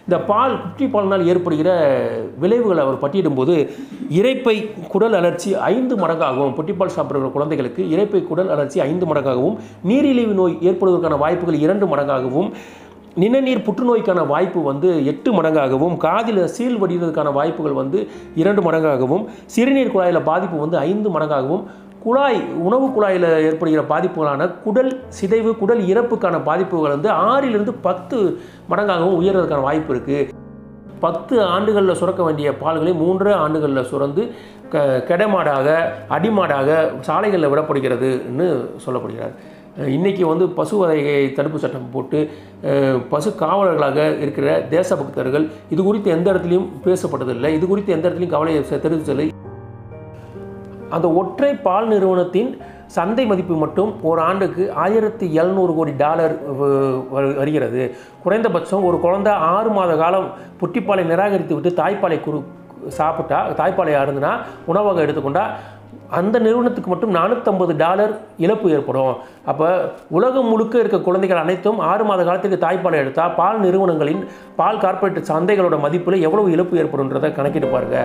இந்த பால் குட்டி பாலினால் ஏற்படுகிற விளைவுகளை அவர் பட்டியிடும்போது இரைப்பை குடல் அலர்ச்சி ஐந்து மடங்காகவும் புட்டிப்பால் சாப்பிடுகிற குழந்தைகளுக்கு இரைப்பை குடல் அலர்ச்சி ஐந்து மடங்காகவும் நீரிழிவு நோய் ஏற்படுவதற்கான வாய்ப்புகள் இரண்டு மடங்காகவும் நிணநீர் புற்றுநோய்க்கான வாய்ப்பு வந்து எட்டு மடங்காகவும் காதில் சீல் வடிவதற்கான வாய்ப்புகள் வந்து இரண்டு மடங்காகவும் சிறுநீர் குழாயில் பாதிப்பு வந்து ஐந்து மடங்காகவும் குழாய் உணவு குழாயில் ஏற்படுகிற பாதிப்புகளான குடல் சிதைவு குடல் இறப்புக்கான பாதிப்புகள் வந்து ஆறிலிருந்து பத்து மடங்காகவும் உயர்றதுக்கான வாய்ப்பு இருக்குது பத்து ஆண்டுகளில் சுரக்க வேண்டிய பால்களை மூன்றரை ஆண்டுகளில் சுரந்து க கெடமாடாக அடிமாடாக சாலைகளில் விடப்படுகிறதுன்னு சொல்லப்படுகிறார் அஹ் இன்னைக்கு வந்து பசுவதை தடுப்பு சட்டம் போட்டு அஹ், பசு காவலர்களாக இருக்கிற தேசபக்தர்கள் இது குறித்து எந்த இடத்துலையும் பேசப்பட்டதில்லை இது குறித்து எந்த இடத்துலையும் கவலையை செ- தெரிவித்ததில்லை அந்த ஒற்றை பால் நிறுவனத்தின் சந்தை மதிப்பு மட்டும் ஒரு ஆண்டுக்கு ஆயிரத்தி எழுநூறு கோடி டாலர் வ- வ- வருகிறது குறைந்தபட்சம் ஒரு குழந்தை ஆறு மாத காலம் புட்டிப்பாலை நிராகரித்து விட்டு தாய்ப்பாலை குறு சாப்பிட்டா தாய்ப்பாலை அருந்தினா உணவாக எடுத்துக்கொண்டா அந்த நிறுவனத்துக்கு மட்டும் நானூற்றம்பது டாலர் இழப்பு ஏற்படும் அப்போ உலகம் முழுக்க இருக்க குழந்தைகள் அனைத்தும் ஆறு மாத காலத்துக்கு தாய்ப்பாலை எடுத்தால் பால் நிறுவனங்களின் பால் கார்ப்பரேட் சந்தைகளோட மதிப்பில் எவ்வளவு இழப்பு ஏற்படும்ன்றதை கணக்கிட்டு பாருங்க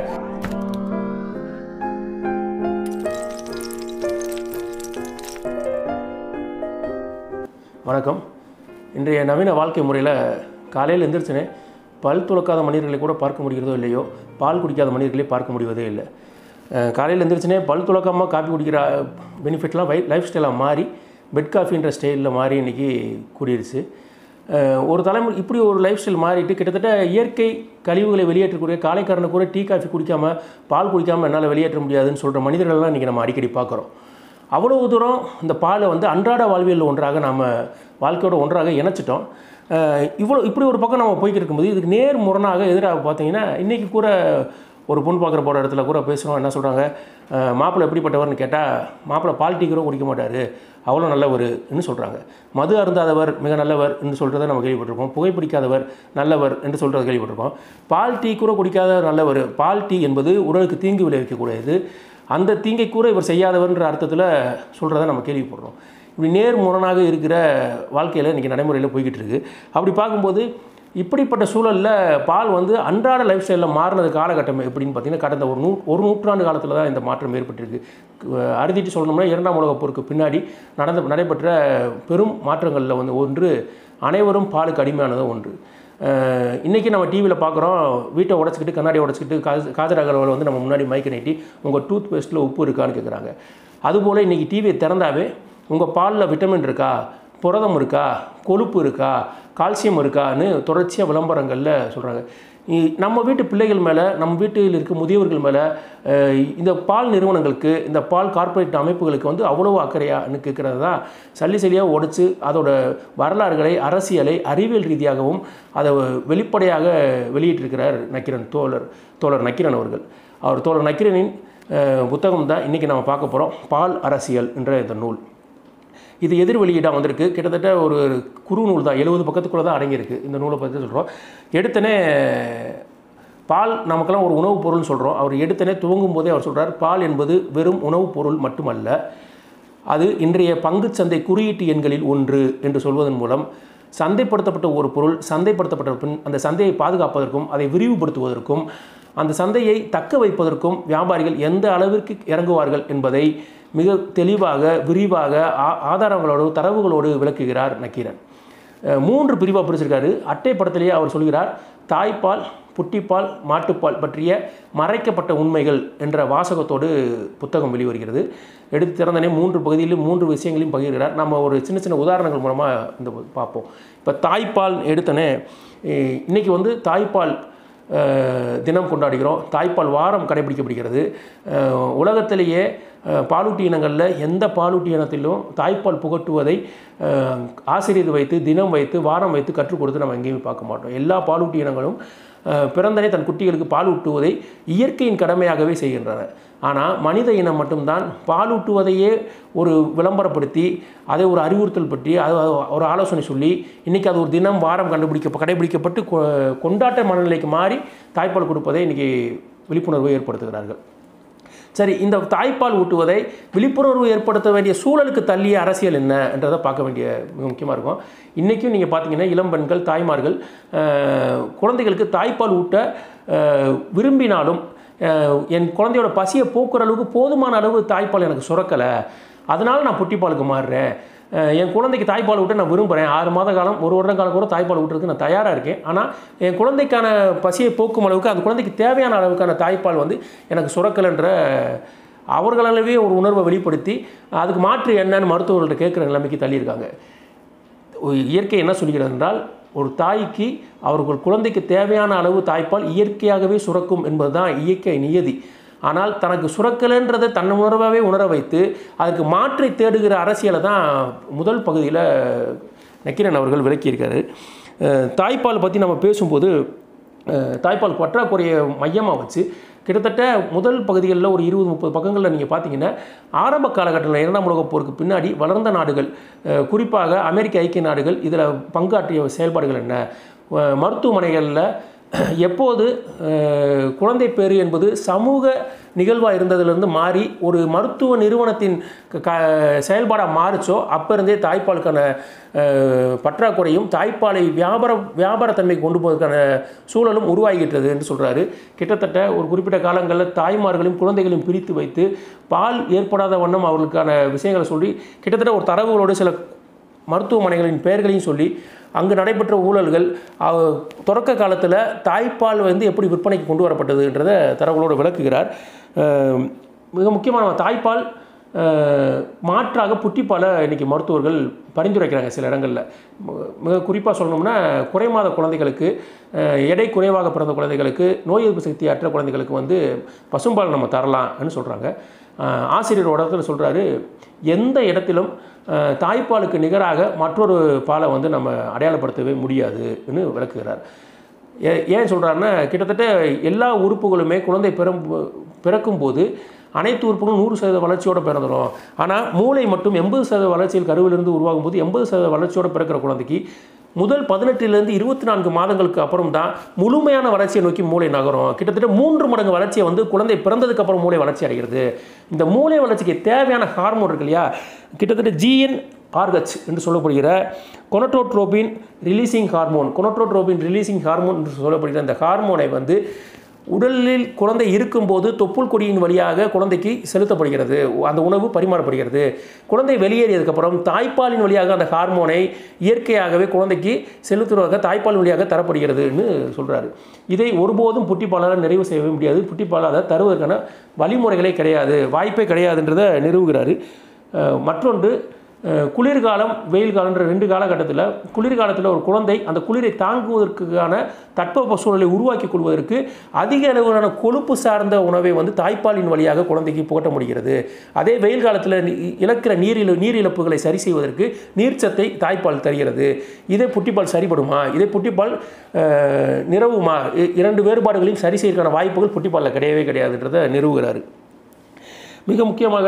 வணக்கம் இன்றைய நவீன வாழ்க்கை முறையில் காலையில் எந்திரிச்சனே பல் துலக்காத மனிதர்களை கூட பார்க்க முடிகிறதோ இல்லையோ பால் குடிக்காத மனிதர்களை பார்க்க முடிவதே இல்லை அஹ் காலையில் எந்திரிச்சனே பல் துலக்காமல் காப்பி குடிக்கிற பெனிஃபிட்லாம் வை லைஃப் ஸ்டைலாக மாறி பெட் காஃபின்ற ஸ்டைலில் மாறி இன்றைக்கி கூடிருச்சு அஹ் ஒரு தலைமுறை இப்படி ஒரு லைஃப் ஸ்டைல் மாறிட்டு கிட்டத்தட்ட இயற்கை கழிவுகளை வெளியேற்றக்கூடிய காலைக்காரனை கூட டீ காஃபி குடிக்காமல் பால் குடிக்காமல் என்னால் வெளியேற்ற முடியாதுன்னு சொல்கிற மனிதர்கள்லாம் இன்றைக்கி நம்ம அடிக்கடி பார்க்குறோம் அவ்வளவு தூரம் இந்த பாலை வந்து அன்றாட வாழ்வியல் ஒன்றாக நாம் வாழ்க்கையோட ஒன்றாக இணைச்சிட்டோம் அஹ் இவ்வளோ இப்படி ஒரு பக்கம் நம்ம போய்கிட்டு இருக்கும்போது இதுக்கு நேர் முரணாக எதிராக பார்த்தீங்கன்னா இன்றைக்கி கூட ஒரு பொண்ணு பார்க்குற போகிற இடத்துல கூட பேசுகிறோம் என்ன சொல்கிறாங்க மாப்பிள்ளை எப்படிப்பட்டவர்னு கேட்டால் மாப்பிள்ளை பால் டீ கூட குடிக்க மாட்டார் அவ்வளோ நல்லவர்னு சொல்கிறாங்க மது அருந்தாதவர் மிக நல்லவர் என்று சொல்கிறத நம்ம கேள்விப்பட்டிருப்போம் புகைப்பிடிக்காதவர் நல்லவர் என்று சொல்கிறத கேள்விப்பட்டிருப்போம் பால் டீ கூட குடிக்காத நல்லவர் பால் டீ என்பது உடலுக்கு தீங்கு விளைவிக்கக்கூடியது அந்த தீங்கை கூட இவர் செய்யாதவர்ன்ற அர்த்தத்தில் சொல்கிறத நம்ம கேள்விப்படுறோம் இப்படி நேர் முரணாக இருக்கிற வாழ்க்கையில் இன்றைக்கி நடைமுறையில் போய்கிட்டு இருக்கு அப்படி பார்க்கும்போது இப்படிப்பட்ட சூழலில் பால் வந்து அன்றாட லைஃப் ஸ்டைலில் மாறினது காலகட்டம் எப்படின்னு பார்த்தீங்கன்னா கடந்த ஒரு நூ ஒரு நூற்றாண்டு காலத்தில் தான் இந்த மாற்றம் ஏற்பட்டிருக்கு அஹ் அறுதிட்டு சொல்லணும்னா இரண்டாம் உலகப் போருக்கு பின்னாடி நடந்த நடைபெற்ற பெரும் மாற்றங்களில் வந்து ஒன்று அனைவரும் பாலுக்கு அடிமையானது ஒன்று அஹ் இன்னைக்கு நம்ம டிவியில் பார்க்குறோம் வீட்டை உடச்சிக்கிட்டு கண்ணாடி உடச்சிக்கிட்டு காஜ் காஜர் அகர்வால் வந்து நம்ம முன்னாடி மைக்கை நீட்டி உங்கள் டூத் பேஸ்ட்டில் உப்பு இருக்கான்னு கேட்குறாங்க அதுபோல் இன்றைக்கி டிவியை திறந்தாவே உங்கள் பாலில் விட்டமின் இருக்கா புரதம் இருக்கா கொழுப்பு இருக்கா கால்சியம் இருக்கான்னு தொடர்ச்சியாக விளம்பரங்களில் சொல்கிறாங்க நம்ம வீட்டு பிள்ளைகள் மேலே நம்ம வீட்டில் இருக்க முதியவர்கள் மேலே அஹ், இந்த பால் நிறுவனங்களுக்கு இந்த பால் கார்ப்பரேட் அமைப்புகளுக்கு வந்து அவ்வளவு அக்கறையான்னு கேட்குறது தான் சல்லி சல்லியாக உடைச்சு அதோட வரலாறுகளை அரசியலை அறிவியல் ரீதியாகவும் அதை வெளிப்படையாக வெளியிட்டிருக்கிறார் நக்கிரன் தோழர் தோழர் நக்கிரன் அவர்கள் அவர் தோழர் நக்கிரனின் அஹ், புத்தகம் தான் இன்றைக்கி நம்ம பார்க்க போகிறோம் பால் அரசியல் என்ற இந்த நூல் இது எதிர் வெளியீடாக வந்திருக்கு கிட்டத்தட்ட ஒரு குறு நூல் தான் எழுபது பக்கத்துக்குள்ளே தான் அடங்கியிருக்கு இந்த நூலை பற்றி சொல்கிறோம் எடுத்தனே பால் நமக்கெல்லாம் ஒரு உணவுப் பொருள்னு சொல்கிறோம் அவர் எடுத்தனே துவங்கும் போதே அவர் சொல்கிறார் பால் என்பது வெறும் உணவுப் பொருள் மட்டுமல்ல அது இன்றைய பங்குச் சந்தை குறியீட்டு எண்களில் ஒன்று என்று சொல்வதன் மூலம் சந்தைப்படுத்தப்பட்ட ஒரு பொருள் சந்தைப்படுத்தப்பட்ட பின் அந்த சந்தையை பாதுகாப்பதற்கும் அதை விரிவுபடுத்துவதற்கும் அந்த சந்தையை தக்க வைப்பதற்கும் வியாபாரிகள் எந்த அளவிற்கு இறங்குவார்கள் என்பதை மிக தெளிவாக விரிவாக ஆ- ஆதாரங்களோடு தரவுகளோடு விளக்குகிறார் நக்கீரன் அஹ் மூன்று பிரிவாக பிரிச்சிருக்காரு அட்டை படத்திலேயே அவர் சொல்கிறார் தாய்ப்பால் புட்டிப்பால் மாட்டுப்பால் பற்றிய மறைக்கப்பட்ட உண்மைகள் என்ற வாசகத்தோடு புத்தகம் வெளிவருகிறது எடுத்து திறந்தனே மூன்று பகுதியிலும் மூன்று விஷயங்களையும் பகிர்கிறார் நம்ம ஒரு சின்ன சின்ன உதாரணங்கள் மூலமாக இந்த பார்ப்போம் இப்போ தாய்ப்பால் எடுத்தனே அஹ் இன்னைக்கு வந்து தாய்ப்பால் அஹ், தினம் கொண்டாடுகிறோம் தாய்ப்பால் வாரம் கடைபிடிக்கப்படுகிறது அஹ், உலகத்திலேயே அஹ், பாலூட்டி இனங்களில் எந்த பாலூட்டி இனத்திலும் தாய்ப்பால் புகட்டுவதை அஹ், ஆசிரியர் வைத்து தினம் வைத்து வாரம் வைத்து கற்றுக் கொடுத்து நம்ம எங்கேயுமே பார்க்க மாட்டோம் எல்லா பாலூட்டி இனங்களும் அஹ், பிறந்தனே தன் குட்டிகளுக்கு பால் ஊட்டுவதை இயற்கையின் கடமையாகவே செய்கின்றன ஆனால் மனித இனம் மட்டும்தான் பாலூட்டுவதையே ஒரு விளம்பரப்படுத்தி அதை ஒரு அறிவுறுத்தல் பற்றி அது அது ஒரு ஆலோசனை சொல்லி இன்றைக்கி அது ஒரு தினம் வாரம் கண்டுபிடிக்க கடைபிடிக்கப்பட்டு கொ- கொண்டாட்ட மனநிலைக்கு மாறி தாய்ப்பால் கொடுப்பதை இன்றைக்கி விழிப்புணர்வை ஏற்படுத்துகிறார்கள் சரி இந்த தாய்ப்பால் ஊட்டுவதை விழிப்புணர்வு ஏற்படுத்த வேண்டிய சூழலுக்கு தள்ளிய அரசியல் என்ன என்றதை பார்க்க வேண்டிய மிக முக்கியமாக இருக்கும் இன்றைக்கும் நீங்கள் பார்த்தீங்கன்னா இளம் பெண்கள் தாய்மார்கள் அஹ், குழந்தைகளுக்கு தாய்ப்பால் ஊட்ட அஹ், விரும்பினாலும் அஹ், என் குழந்தையோட பசியை போக்குற அளவுக்கு போதுமான அளவு தாய்ப்பால் எனக்கு சுரக்கலை அதனால் நான் புட்டிப்பாலுக்கு மாறுறேன் அஹ், என் குழந்தைக்கு தாய்ப்பால் விட்டு நான் விரும்புகிறேன் ஆறு மாத காலம் ஒரு வருடம் காலம் கூட தாய்ப்பால் விட்டுறதுக்கு நான் தயாராக இருக்கேன் ஆனால் என் குழந்தைக்கான பசியை போக்கும் அளவுக்கு அந்த குழந்தைக்கு தேவையான அளவுக்கான தாய்ப்பால் வந்து எனக்கு சுரக்கலைன்ற அவர்களளவே ஒரு உணர்வை வெளிப்படுத்தி அதுக்கு மாற்று என்னன்னு மருத்துவர்கள்ட்ட கேட்குற நிலைமைக்கு தள்ளியிருக்காங்க ஒரு இயற்கை என்ன சொல்கிறது என்றால் ஒரு தாய்க்கு அவர்கள் குழந்தைக்கு தேவையான அளவு தாய்ப்பால் இயற்கையாகவே சுரக்கும் என்பதுதான் இயற்கை நியதி ஆனால் தனக்கு சுரக்கலைன்றதை தன் உணர்வாகவே உணர வைத்து அதற்கு மாற்றை தேடுகிற அரசியலை தான் முதல் பகுதியில் நக்கீரன் அவர்கள் விளக்கியிருக்காரு அஹ் தாய்ப்பால் பற்றி நம்ம பேசும்போது அஹ் தாய்ப்பால் பற்றாக்குறையை மையமாக வச்சு கிட்டத்தட்ட முதல் பகுதிகளில் ஒரு இருபது முப்பது பக்கங்களில் நீங்கள் பார்த்தீங்கன்னா ஆரம்ப காலகட்டத்தில் இரண்டாம் உலகப் போருக்கு பின்னாடி வளர்ந்த நாடுகள் அஹ் குறிப்பாக அமெரிக்க ஐக்கிய நாடுகள் இதில் பங்காற்றிய செயல்பாடுகள் என்ன அஹ் மருத்துவமனைகளில் எப்போது அஹ், குழந்தை பேறு என்பது சமூக நிகழ்வாக இருந்ததிலிருந்து மாறி ஒரு மருத்துவ நிறுவனத்தின் க க- செயல்பாடாக மாறுச்சோ அப்போ இருந்தே தாய்ப்பாலுக்கான அஹ், பற்றாக்குறையும் தாய்ப்பாலை வியாபார வியாபாரத்தன்மை கொண்டு போவதற்கான சூழலும் உருவாகிட்டது என்று சொல்கிறாரு கிட்டத்தட்ட ஒரு குறிப்பிட்ட காலங்களில் தாய்மார்களையும் குழந்தைகளையும் பிரித்து வைத்து பால் ஏற்படாத வண்ணம் அவர்களுக்கான விஷயங்களை சொல்லி கிட்டத்தட்ட ஒரு தரவுகளோடு சில மருத்துவமனைகளின் பெயர்களையும் சொல்லி அங்கு நடைபெற்ற ஊழல்கள் அவ- தொடக்க காலத்தில் தாய்ப்பால் வந்து எப்படி விற்பனைக்கு கொண்டு வரப்பட்டதுன்றதை தரவுகளோடு விளக்குகிறார் அஹ் மிக முக்கியமான தாய்ப்பால் அஹ், மாற்றாக புட்டிப்பாலை இன்றைக்கி மருத்துவர்கள் பரிந்துரைக்கிறாங்க சில இடங்களில் மு- மிக குறிப்பாக சொல்லணும்னா குறைமாத குழந்தைகளுக்கு அஹ், எடை குறைவாக பிறந்த குழந்தைகளுக்கு நோய் எதிர்ப்பு சக்தி அற்ற குழந்தைகளுக்கு வந்து பசும்பால் நம்ம தரலாம்னு சொல்கிறாங்க ஆசிரியர் ஒரு இடத்துல சொல்கிறாரு எந்த இடத்திலும் அஹ், தாய்ப்பாலுக்கு நிகராக மற்றொரு பாலை வந்து நம்ம அடையாளப்படுத்தவே முடியாதுன்னு விளக்குகிறார் ஏ ஏன் சொல்கிறாருன்னா கிட்டத்தட்ட எல்லா உறுப்புகளுமே குழந்தை பிறம் பிறக்கும்போது அனைத்து உறுப்புகளும் நூறு சதவீத வளர்ச்சியோடு பிறந்துடும் ஆனால் மூளை மட்டும் எண்பது சதவீத வளர்ச்சியில் கருவிலிருந்து உருவாகும் போது எண்பது சதவீத வளர்ச்சியோடு பிறக்கிற குழந்தைக்கு முதல் பதினெட்டுலேருந்து இருபத்தி நான்கு மாதங்களுக்கு அப்புறம் தான் முழுமையான வளர்ச்சியை நோக்கி மூளை நகரும் கிட்டத்தட்ட மூன்று மடங்கு வளர்ச்சியை வந்து குழந்தை பிறந்ததுக்கு அப்புறம் மூளை வளர்ச்சி அடைகிறது இந்த மூளை வளர்ச்சிக்கு தேவையான ஹார்மோன் இருக்கு இல்லையா கிட்டத்தட்ட ஜிஎன் ஆர்கச் என்று சொல்லப்படுகிற gonadotropin releasing hormone gonadotropin releasing hormone என்று சொல்லப்படுகிற இந்த ஹார்மோனை வந்து உடலில் குழந்தை இருக்கும்போது தொப்புள் கொடியின் வழியாக குழந்தைக்கு செலுத்தப்படுகிறது அந்த உணவு பரிமாறப்படுகிறது குழந்தை வெளியேறியதுக்கப்புறம் தாய்ப்பாலின் வழியாக அந்த ஹார்மோனை இயற்கையாகவே குழந்தைக்கு செலுத்துவதாக தாய்ப்பால் வழியாக தரப்படுகிறதுன்னு சொல்கிறாரு இதை ஒருபோதும் புட்டிப்பாலால் நிறைவு செய்யவே முடியாது புட்டிப்பால் அதை தருவதற்கான வழிமுறைகளே கிடையாது வாய்ப்பே கிடையாதுன்றதை நிறுவுகிறாரு அஹ் மற்றொன்று அஹ் குளிர்காலம் வெயில் காலன்ற ரெண்டு காலகட்டத்தில் குளிர்காலத்தில் ஒரு குழந்தை அந்த குளிரை தாங்குவதற்கான தட்பவெப்ப சூழலை உருவாக்கி கொள்வதற்கு அதிக அளவிலான கொழுப்பு சார்ந்த உணவை வந்து தாய்ப்பாலின் வழியாக குழந்தைக்கு புகட்ட முடிகிறது அதே வெயில் காலத்தில் நி- இழக்கிற நீரில் நீர் இழப்புகளை சரி செய்வதற்கு நீர்ச்சத்தை தாய்ப்பால் தருகிறது இதே புட்டிப்பால் சரிபடுமா இதே புட்டிப்பால் அஹ், நிறவுமா இ- இரண்டு வேறுபாடுகளையும் சரி செய்யறதுக்கான வாய்ப்புகள் புட்டிப்பாலில் கிடையவே கிடையாதுன்றதை நிறுவுகிறாரு மிக முக்கியமாக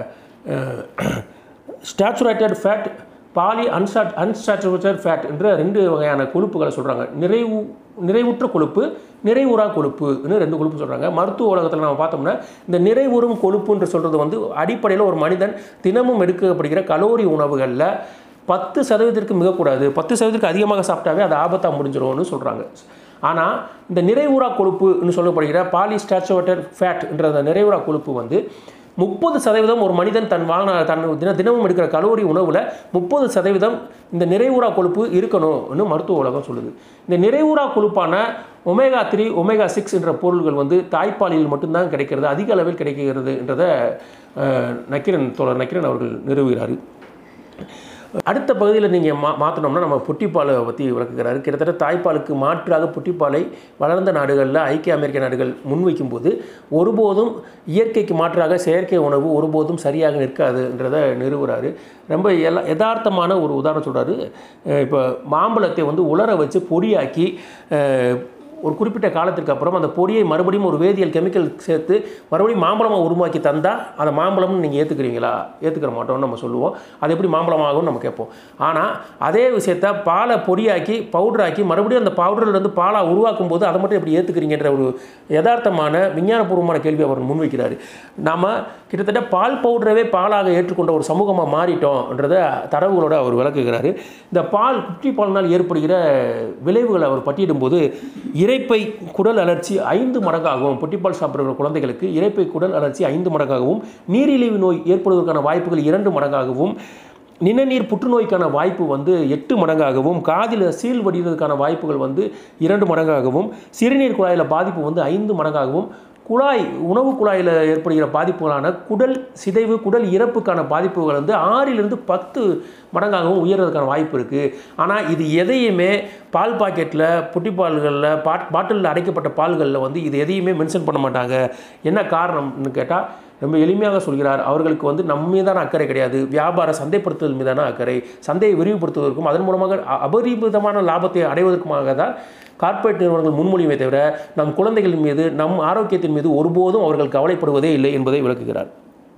saturated fat poly unsat unsaturated fat என்ற ரெண்டு வகையான கொழுப்புகளை சொல்கிறாங்க நிறைவு நிறைவுற்ற கொழுப்பு நிறைவுறா கொழுப்புன்னு ரெண்டு கொழுப்பு சொல்கிறாங்க மருத்துவ உலகத்தில் நம்ம பார்த்தோம்னா இந்த நிறைவுறும் கொழுப்புன்ற சொல்கிறது வந்து அடிப்படையில் ஒரு மனிதன் தினமும் எடுக்கப்படுகிற கலோரி உணவுகளில் பத்து சதவீதத்திற்கு மிகக்கூடாது பத்து சதவீதத்துக்கு அதிகமாக சாப்பிட்டாவே அது ஆபத்தாக முடிஞ்சிரும்னு சொல்கிறாங்க ஆனால் இந்த நிறைவுறா கொழுப்புன்னு சொல்லப்படுகிற பாலிஸ்டாச்சுவேட்டட் ஃபேட்ன்ற அந்த நிறைவுறா கொழுப்பு வந்து முப்பது சதவீதம் ஒரு மனிதன் தன் வாழ்நாள் தன் தின தினமும் எடுக்கிற கலோரி உணவில் முப்பது சதவீதம் இந்த நிறைவுறா கொழுப்பு இருக்கணும்னு மருத்துவ உலகம் சொல்லுது இந்த நிறைவுறா கொழுப்பான ஒமேகா த்ரீ ஒமேகா சிக்ஸ் என்ற பொருள்கள் வந்து தாய்ப்பாலில் மட்டும்தான் கிடைக்கிறது அதிக அளவில் கிடைக்கிறது என்றதை அஹ், நக்கிரன் தோழர் நக்கிரன் அவர்கள் நிறுவுகிறார் அடுத்த பகுதியில் நீங்கள் மா மாற்றினோம்னா நம்ம புட்டிப்பாலை பற்றி விளக்குகிறாரு கிட்டத்தட்ட தாய்ப்பாலுக்கு மாற்றாக புட்டிப்பாலை வளர்ந்த நாடுகளில் ஐக்கிய அமெரிக்க நாடுகள் முன்வைக்கும்போது ஒருபோதும் இயற்கைக்கு மாற்றாக செயற்கை உணவு ஒருபோதும் சரியாக நிற்காதுன்றதை நிறுவுறாரு ரொம்ப எல யதார்த்தமான ஒரு உதாரணம் சொல்கிறாரு இப்போ மாம்பழத்தை வந்து உலர வச்சு பொடியாக்கி அஹ், ஒரு குறிப்பிட்ட காலத்திற்கு அப்புறம் அந்த பொடியை மறுபடியும் ஒரு வேதியியல் கெமிக்கல் சேர்த்து மறுபடியும் மாம்பழமாக உருவாக்கி தந்தால் அந்த மாம்பழம்னு நீங்கள் ஏற்றுக்கிறீங்களா ஏற்றுக்கிற மாட்டோம்னு நம்ம சொல்லுவோம் அது எப்படி மாம்பழமாகும்னு நம்ம கேட்போம் ஆனால் அதே விஷயத்த பாலை பொடியாக்கி பவுடராக்கி மறுபடியும் அந்த பவுடர்லேருந்து பாலாக உருவாக்கும் போது அதை மட்டும் எப்படி ஏற்றுக்கிறீங்கன்ற ஒரு யதார்த்தமான விஞ்ஞானபூர்வமான கேள்வி அவர் முன்வைக்கிறார் நாம் கிட்டத்தட்ட பால் பவுடரவே பாலாக ஏற்றுக்கொண்ட ஒரு சமூகமாக மாறிட்டோம்ன்றத தரவுகளோட அவர் விளக்குகிறாரு இந்த பால் குட்டி பாலினால் ஏற்படுகிற விளைவுகளை அவர் பட்டியிடும்போது இரைப்பை குடல் அலர்ச்சி ஐந்து மடங்காகவும் புட்டிப்பால் சாப்பிடுகிற குழந்தைகளுக்கு இரைப்பை குடல் அலர்ச்சி ஐந்து மடங்காகவும் நீரிழிவு நோய் ஏற்படுவதற்கான வாய்ப்புகள் இரண்டு மடங்காகவும் நிணநீர் புற்றுநோய்க்கான வாய்ப்பு வந்து எட்டு மடங்காகவும் காதில் சீல் வடிவதற்கான வாய்ப்புகள் வந்து இரண்டு மடங்காகவும் சிறுநீர் குழாயில் பாதிப்பு வந்து ஐந்து மடங்காகவும் குழாய் உணவு குழாயில் ஏற்படுகிற பாதிப்புகளான குடல் சிதைவு குடல் இறப்புக்கான பாதிப்புகள் வந்து ஆறிலிருந்து பத்து மடங்காகவும் உயர்றதுக்கான வாய்ப்பு இருக்குது ஆனால் இது எதையுமே பால் பாக்கெட்டில் புட்டிப்பால்களில் பாட் பாட்டிலில் அடைக்கப்பட்ட பால்களில் வந்து இது எதையுமே மென்ஷன் பண்ண மாட்டாங்க என்ன காரணம்னு கேட்டால் ரொம்ப எளிமையாக சொல்கிறார் அவர்களுக்கு வந்து நம்ம மீதான அக்கறை கிடையாது வியாபார சந்தைப்படுத்துதல் மீதான அக்கறை சந்தையை விரிவுபடுத்துவதற்கும் அதன் மூலமாக அ- அபரிமிதமான லாபத்தை அடைவதற்குமாக தான் கார்ப்பரேட் நிறுவனங்கள் முன்மொழிவை தவிர நம் குழந்தைகள் மீது நம் ஆரோக்கியத்தின் மீது ஒருபோதும் அவர்கள் கவலைப்படுவதே இல்லை என்பதை விளக்குகிறார்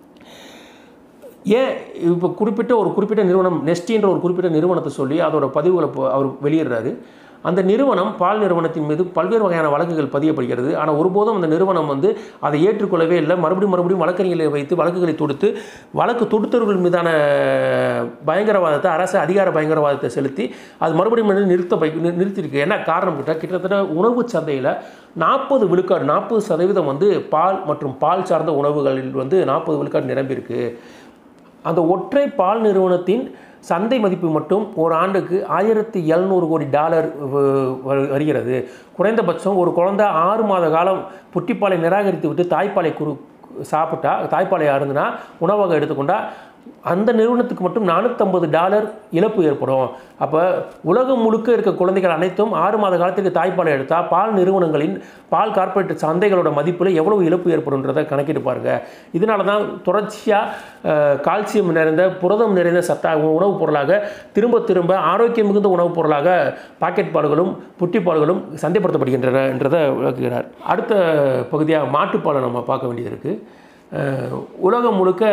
ஏன் இப்போ குறிப்பிட்ட ஒரு குறிப்பிட்ட நிறுவனம் நெஸ்டின்ற ஒரு குறிப்பிட்ட நிறுவனத்தை சொல்லி அதோட பதிவுகளை இப்போ அவர் வெளியிடுறாரு அந்த நிறுவனம் பால் நிறுவனத்தின் மீது பல்வேறு வகையான வழக்குகள் பதியப்படுகிறது ஆனால் ஒருபோதும் அந்த நிறுவனம் வந்து அதை ஏற்றுக்கொள்ளவே இல்லை மறுபடியும் மறுபடியும் வழக்கறிஞர்களை வைத்து வழக்குகளை தொடுத்து வழக்கு தொடுத்தவர்கள் மீதான பயங்கரவாதத்தை அரசு அதிகார பயங்கரவாதத்தை செலுத்தி அது மறுபடியும் வந்து நிறுத்த பை- நி- நிறுத்தியிருக்கு என்ன காரணம் கேட்டால் கிட்டத்தட்ட உணவு சந்தையில் நாற்பது விழுக்காடு நாற்பது சதவீதம் வந்து பால் மற்றும் பால் சார்ந்த உணவுகளில் வந்து நாற்பது விழுக்காடு நிரம்பியிருக்கு அந்த ஒற்றை பால் நிறுவனத்தின் சந்தை மதிப்பு மட்டும் ஒரு ஆண்டுக்கு ஆயிரத்தி எழுநூறு கோடி டாலர் வ- வ- வருகிறது குறைந்தபட்சம் ஒரு குழந்தை ஆறு மாத காலம் புட்டிப்பாலை நிராகரித்து விட்டு தாய்ப்பாலை குறு சாப்பிட்டா தாய்ப்பாலை அருந்தினா உணவாக எடுத்துக்கொண்டா அந்த நிறுவனத்துக்கு மட்டும் நானூற்றம்பது டாலர் இழப்பு ஏற்படும் அப்போ உலகம் முழுக்க இருக்க குழந்தைகள் அனைத்தும் ஆறு மாத காலத்துக்கு தாய்ப்பாலை எடுத்தால் பால் நிறுவனங்களின் பால் கார்ப்பரேட் சந்தைகளோட மதிப்பில் எவ்வளவு இழப்பு ஏற்படும்ன்றதை கணக்கிட்டு பாருங்க இதனால தான் தொடர்ச்சியாக கால்சியம் நிறைந்த புரதம் நிறைந்த சத்தா உணவுப் பொருளாக திரும்ப திரும்ப ஆரோக்கியம் மிகுந்த உணவுப் பொருளாக பாக்கெட் பால்களும் புட்டி பால்களும் சந்தைப்படுத்தப்படுகின்றன என்றதை விளக்குகிறார் அடுத்த பகுதியாக மாட்டுப்பாலை நம்ம பார்க்க வேண்டியது இருக்குது உலகம் முழுக்க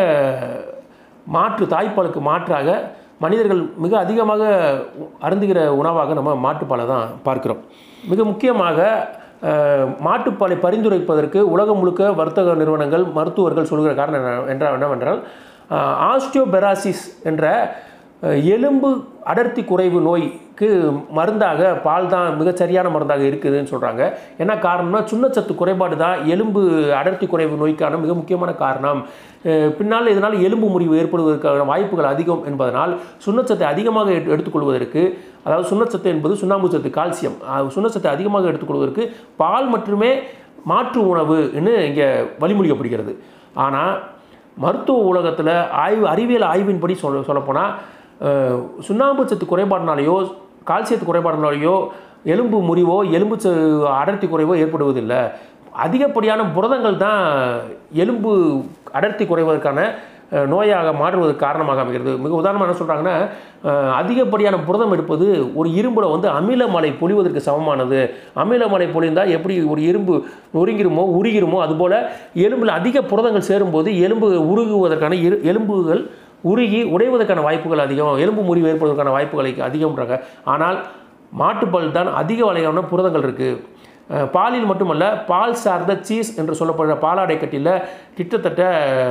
மாற்று தாய்ப்பாலுக்கு மாற்றாக மனிதர்கள் மிக அதிகமாக அருந்துகிற உணவாக நம்ம மாட்டுப்பாலை தான் பார்க்கிறோம் மிக முக்கியமாக அஹ், மாட்டுப்பாலை பரிந்துரைப்பதற்கு உலகம் முழுக்க வர்த்தக நிறுவனங்கள் மருத்துவர்கள் சொல்கிற காரணம் என்ன- என்றால் என்னவென்றால் ஆஸ்டியோபெராசிஸ் என்ற அஹ், எலும்பு அடர்த்தி குறைவு நோய்க்கு மருந்தாக பால் தான் மிகச் சரியான மருந்தாக இருக்குதுன்னு சொல்கிறாங்க என்ன காரணம்னா சுண்ணச்சத்து குறைபாடு தான் எலும்பு அடர்த்தி குறைவு நோய்க்கான மிக முக்கியமான காரணம் அஹ், பின்னால் இதனால் எலும்பு முறிவு ஏற்படுவதற்கான வாய்ப்புகள் அதிகம் என்பதனால் சுண்ணச்சத்தை அதிகமாக எடு- எடுத்துக்கொள்வதற்கு அதாவது சுண்ணச்சத்து என்பது சுண்ணாம்பு சத்து கால்சியம் அஹ், சுண்ணச்சத்தை அதிகமாக எடுத்துக்கொள்வதற்கு பால் மட்டுமே மாற்று உணவுன்னு இங்கே வழிமொழிக்கப்படுகிறது ஆனால் மருத்துவ உலகத்தில் ஆய்வு அறிவியல் ஆய்வின்படி சொல்ல சொல்லப்போனால் அஹ், சுண்ணாம்பு சத்து குறைபாடுனாலேயோ கால்சியத்து குறைபாடுனாலேயோ எலும்பு முறிவோ எலும்பு ச- அடர்த்தி குறைவோ ஏற்படுவதில்லை அதிகப்படியான புரதங்கள் தான் எலும்பு அடர்த்தி குறைவதற்கான அஹ், நோயாக மாறுவதற்கு காரணமாக அமைகிறது மிக உதாரணமாக என்ன சொல்கிறாங்கன்னா அதிகப்படியான புரதம் எடுப்பது ஒரு இரும்பில் வந்து அமிலமலை பொழிவதற்கு சமமானது அமிலமலை பொழிந்தால் எப்படி ஒரு இரும்பு நொறுங்கிருமோ உருகிருமோ அதுபோல் எலும்பில் அதிக புரதங்கள் சேரும்போது எலும்பு உருகுவதற்கான இரு எலும்புகள் உருகி உடைவதற்கான வாய்ப்புகள் அதிகம் எலும்பு முறிவு ஏற்படுவதற்கான வாய்ப்புகள் அதிகம்ன்றாங்க ஆனால் மாட்டுப்பால் தான் அதிக வகையான புரதங்கள் இருக்குது அஹ் பாலில் மட்டுமல்ல பால் சார்ந்த சீஸ் என்று சொல்லப்படுற பாலாடை கட்டியில் கிட்டத்தட்ட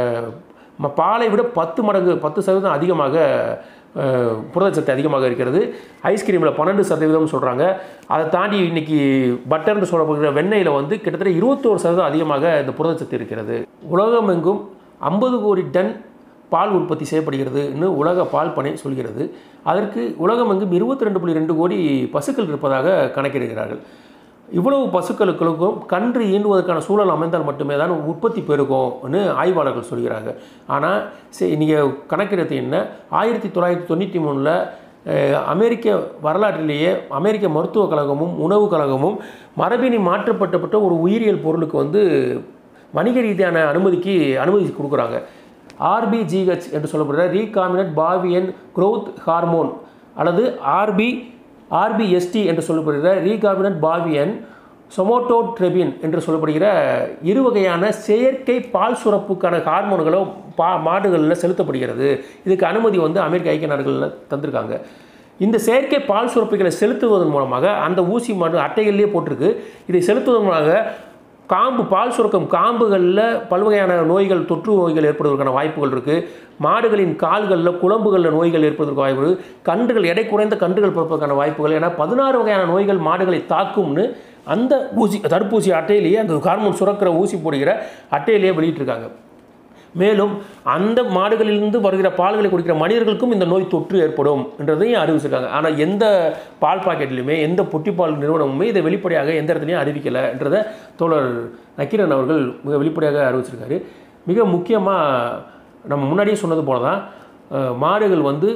ம- பாலை விட பத்து மடங்கு பத்து சதவீதம் அதிகமாக அஹ், புரதச்சத்து அதிகமாக இருக்கிறது ஐஸ்கிரீமில் பன்னெண்டு சதவீதம் சொல்கிறாங்க அதை தாண்டி இன்னைக்கு பட்டர்னு சொல்லப்படுகிற வெண்ணெயில் வந்து கிட்டத்தட்ட இருபத்தோரு சதவீதம் அதிகமாக இந்த புரதச்சத்து இருக்கிறது உலகமெங்கும் ஐம்பது கோடி டன் பால் உற்பத்தி செய்யப்படுகிறதுன்னு உலக பால் பனை சொல்கிறது அதற்கு உலகமெங்கும் இருபத்தி ரெண்டு புள்ளி ரெண்டு கோடி பசுக்கள் இருப்பதாக கணக்கிடுகிறார்கள் இவ்வளவு பசுக்களுக்கும் கன்று ஈண்டுவதற்கான சூழல் அமைந்தால் மட்டுமே தான் உற்பத்தி பெருகும்னு ஆய்வாளர்கள் சொல்கிறாங்க ஆனால் சரி நீங்கள் கணக்கிடுறது என்ன ஆயிரத்தி தொள்ளாயிரத்தி தொண்ணூற்றி மூணில் அமெரிக்க வரலாற்றிலேயே அமெரிக்க மருத்துவக் கழகமும் உணவுக் கழகமும் மரபினி மாற்றப்பட்டப்பட்ட ஒரு உயிரியல் பொருளுக்கு வந்து வணிக ரீதியான அனுமதிக்கு அனுமதி கொடுக்குறாங்க ஆர்பிஜிஹெச் என்று சொல்லப்படுற ரீகாமினட் பாவியன் growth ஹார்மோன் அல்லது ஆர்பி ஆர்பிஎஸ்டி என்று சொல்லப்படுகிற ரீகாமினன்ட் பாவியன் சொமோட்டோட்ரெபின் என்று சொல்லப்படுகிற இரு வகையான செயற்கை பால் சுரப்புக்கான ஹார்மோன்களோ பா மாடுகளில் செலுத்தப்படுகிறது இதுக்கு அனுமதி வந்து அமெரிக்க ஐக்கிய நாடுகளில் தந்திருக்காங்க இந்த செயற்கை பால் சுரப்பிகளை செலுத்துவதன் மூலமாக அந்த ஊசி மாடு அட்டைகள்லேயே போட்டிருக்கு இதை செலுத்துவதன் மூலமாக காம்பு பால் சுரக்கும் காம்புகளில் பல்வகையான நோய்கள் தொற்று நோய்கள் ஏற்படுவதற்கான வாய்ப்புகள் இருக்குது மாடுகளின் கால்களில் குழம்புகளில் நோய்கள் ஏற்படுவதற்கு வாய்ப்பு இருக்கு. கன்றுகள் எடை குறைந்த கன்றுகள் பிறப்பதற்கான வாய்ப்புகள் ஏன்னா பதினாறு வகையான நோய்கள் மாடுகளை தாக்கும்னு அந்த ஊசி தடுப்பூசி அட்டையிலேயே அந்த ஹார்மோன் சுரக்கிற ஊசி போடுகிற அட்டையிலேயே வெளியிட்டிருக்காங்க மேலும் அந்த மாடுகளிலிருந்து வருகிற பால்களை குடிக்கிற மனிதர்களுக்கும் இந்த நோய் தொற்று ஏற்படும் என்றதையும் அறிவிச்சிருக்காங்க ஆனால் எந்த பால் பாக்கெட்லையுமே எந்த பொட்டிப்பால் நிறுவனமுமே இதை வெளிப்படையாக எந்த இடத்துலையும் அறிவிக்கலைன்றதை தோழர் நக்கீரன் அவர்கள் மிக வெளிப்படையாக அறிவிச்சிருக்காரு மிக முக்கியமாக நம்ம முன்னாடியே சொன்னது போல தான் அஹ், மாடுகள் வந்து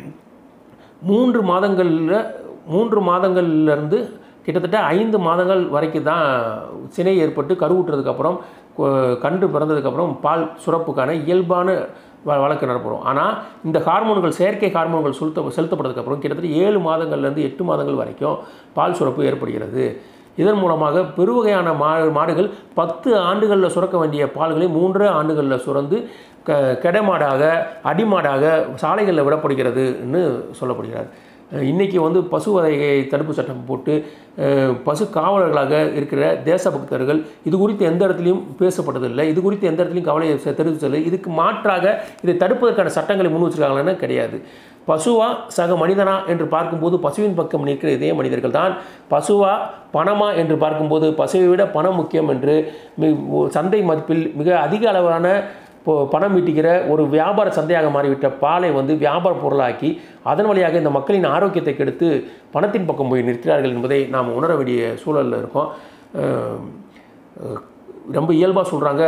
மூன்று மாதங்களில் மூன்று மாதங்கள்லேருந்து கிட்டத்தட்ட ஐந்து மாதங்கள் வரைக்கும் தான் சினை ஏற்பட்டு கருவுற்றதுக்கப்புறம் கன்று பிறந்ததுக்கப்புறம் பால் சுரப்புக்கான இயல்பான வ- வழக்கு நடப்படும் ஆனால் இந்த ஹார்மோன்கள் செயற்கை ஹார்மோன்கள் செலுத்த செலுத்தப்பட்டதுக்கப்புறம் கிட்டத்தட்ட ஏழு மாதங்கள்லேருந்து எட்டு மாதங்கள் வரைக்கும் பால் சுரப்பு ஏற்படுகிறது இதன் மூலமாக பெருவகையான மா மாடுகள் பத்து ஆண்டுகளில் சுரக்க வேண்டிய பால்களை மூன்றே ஆண்டுகளில் சுரந்து க கெடமாடாக அடிமாடாக சாலைகளில் விடப்படுகிறதுன்னு சொல்லப்படுகிறார் அஹ் இன்னைக்கு வந்து பசுவதை தடுப்பு சட்டம் போட்டு அஹ், பசு காவலர்களாக இருக்கிற தேசபக்தர்கள் இது குறித்து எந்த இடத்துலையும் பேசப்பட்டதில்லை இது குறித்து எந்த இடத்துலையும் கவலையை செ- தெரிவித்ததில்லை இதுக்கு மாற்றாக இதை தடுப்பதற்கான சட்டங்களை முன் வச்சிருக்காங்களான்னா கிடையாது பசுவா சக மனிதனா என்று பார்க்கும்போது பசுவின் பக்கம் நிற்கிற இதே மனிதர்கள் தான் பசுவா பணமா என்று பார்க்கும்போது பசுவை விட பணம் முக்கியம் என்று மி- சந்தை மதிப்பில் மிக அதிக அளவான இப்போ பணம் ஈட்டுகிற ஒரு வியாபார சந்தையாக மாறிவிட்ட பாலை வந்து வியாபார பொருளாக்கி அதன் வழியாக இந்த மக்களின் ஆரோக்கியத்தை கெடுத்து பணத்தின் பக்கம் போய் நிற்கிறார்கள் என்பதை நாம் உணர வேண்டிய சூழலில் இருக்கோம் அஹ் அஹ் ரொம்ப இயல்பாக சொல்கிறாங்க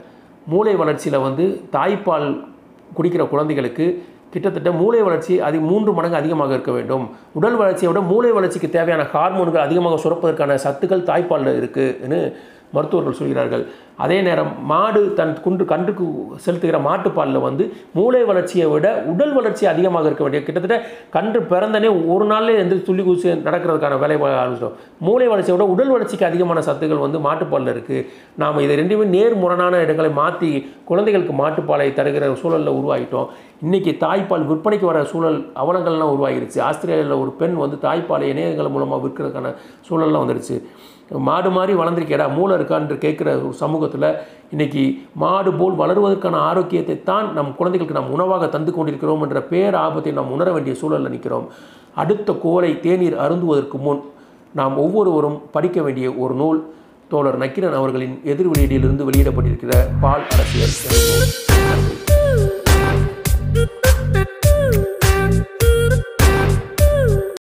மூளை வளர்ச்சியில் வந்து தாய்ப்பால் குடிக்கிற குழந்தைகளுக்கு கிட்டத்தட்ட மூளை வளர்ச்சி அது மூன்று மடங்கு அதிகமாக இருக்க வேண்டும் உடல் வளர்ச்சியை விட மூளை வளர்ச்சிக்கு தேவையான ஹார்மோன்கள் அதிகமாக சுரப்பதற்கான சத்துக்கள் தாய்ப்பாலில் இருக்குன்னு மருத்துவர்கள் சொல்கிறார்கள் அதே நேரம் மாடு தன் குன்று கன்றுக்கு செலுத்துகிற மாட்டுப்பாலில் வந்து மூளை வளர்ச்சியை விட உடல் வளர்ச்சி அதிகமாக இருக்க வேண்டிய கிட்டத்தட்ட கன்று பிறந்தனே ஒரு நாள்லேயே எந்திரிச்சு துள்ளி குதிச்சு நடக்கிறதுக்கான வேலை ஆரம்பிச்சிடும் மூளை வளர்ச்சியை விட உடல் வளர்ச்சிக்கு அதிகமான சத்துக்கள் வந்து மாட்டுப்பாலில் இருக்குது நாம் இதை ரெண்டுமே நேர்முரணான இடங்களை மாற்றி குழந்தைகளுக்கு மாட்டுப்பாலை தருகிற சூழலில் உருவாகிட்டோம் இன்றைக்கி தாய்ப்பால் விற்பனைக்கு வர சூழல் அவலங்கள்லாம் உருவாகிருச்சு ஆஸ்திரேலியாவில் ஒரு பெண் வந்து தாய்ப்பாலை இணையங்கள் மூலமாக விற்கிறதுக்கான சூழல்லாம் வந்துருச்சு மாடு மாதிரி வளர்ந்துருக்கேடா மூளை இருக்கான்னு கேட்குற ஒரு சமூகத்தில் இன்றைக்கி மாடு போல் வளருவதற்கான ஆரோக்கியத்தை தான் நம் குழந்தைகளுக்கு நாம் உணவாக தந்து கொண்டிருக்கிறோம் என்ற பேர் ஆபத்தை நாம் உணர வேண்டிய சூழலில் நிற்கிறோம் அடுத்த கோரை தேநீர் அருந்துவதற்கு முன் நாம் ஒவ்வொருவரும் படிக்க வேண்டிய ஒரு நூல் தோழர் நக்கிரன் அவர்களின் எதிர் வெளியீடிலிருந்து வெளியிடப்பட்டிருக்கிற பால் அரசியல் என்ற நூல். நன்றி